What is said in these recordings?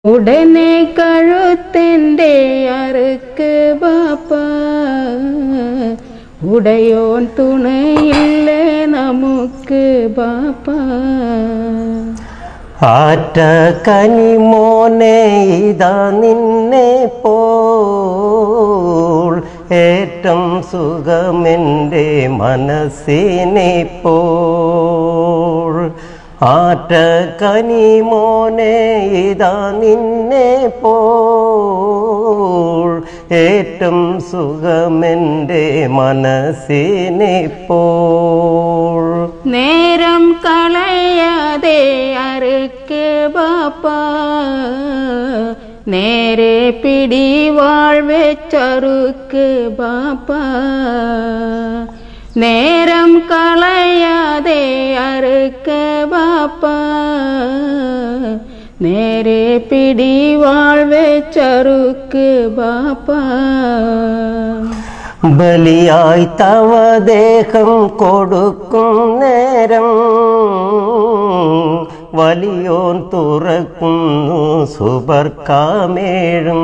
ഉടനെ കഴുത്തെൻ്റെ അറുക്ക് ബാപ്പ ഉടയോൻ തുണയില്ലേ നമുക്ക് ബാപ്പ ആറ്റ കനിമോനെ ഇതാ നിന്നെ പോൾ ഏറ്റം സുഖമെൻ്റെ മനസ്സിനെ പോൾ ആറ്റ കനിമോനെ ഇതാ നിന്നെ പോൾ ഏറ്റം സുഖമെൻ്റെ മനസ്സിനെ പോൾ നേരം കളയാതെ അറുക്ക് ബാപ്പ നേരെ പിടിവാൾ വെച്ചറുക്ക് ബാപ്പ നേരം കളയാതെ അറുക്ക് ബാപ്പ നേരെ പിടിവാൾ വെച്ചറുക്ക് ബാപ്പ ബലിയായി തവ ദേഹം കൊടുക്കും നേരം വലിയോൻ തുറക്കുന്നു സുബർക്കാമേഴും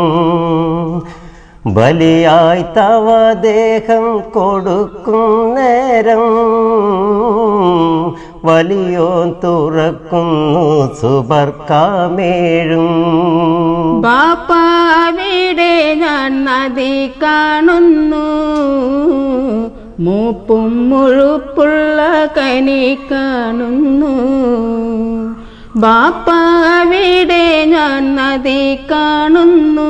ബലിയായി തവ ദേഹം കൊടുക്കും നേരം വലിയോൻ തുറക്കുന്നു സുബർക്കാമേഴും ബാപ്പ അവിടെ ഞാൻ നദി കാണുന്നു മൂപ്പും മുഴുപ്പുള്ള കനി കാണുന്നു ബാപ്പ അവിടെ ഞാൻ നദി കാണുന്നു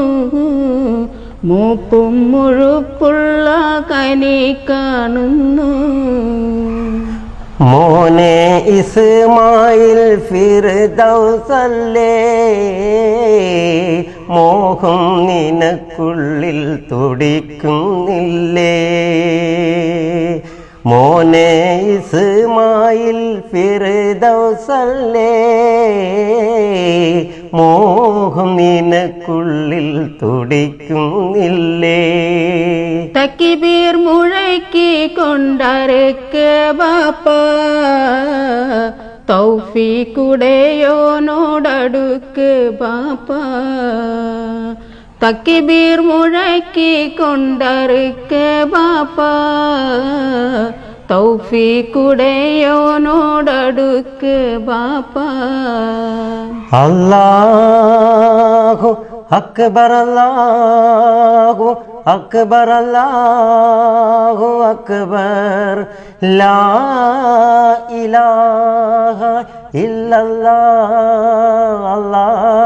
മൂപ്പും മുഴുപ്പുള്ള കനി കാണുന്നു മോനെ ഇസ്മായിൽ ഫിർദൗസല്ലേ മോഹം നിനക്കുള്ളിൽ തുടിക്കുന്നില്ലേ മോനെ ഇസ്മായിൽ ഫിർദൗസല്ലേ മോഹം നിനക്കുള്ളിൽ തുടിക്കുന്നില്ലേ തക്കിബീർ മുഴക്കി കൊണ്ടരക്ക് ബാപ്പ തൗഫീക്കുടയോനോടടുക്ക് ബാപ്പ തക്കിബീർ മുഴക്കി കൊണ്ടറുക്ക് ബാപ്പ തൗഫീക്കുടയോനോടടുക്ക് ബാപ്പ അല്ലാഹു അക്ബർ അല്ലാഹു അക്ബർ അല്ലാഹു അക്ബർ ലാ ഇലാഹ ഇല്ലല്ലാഹ് അല്ലാഹു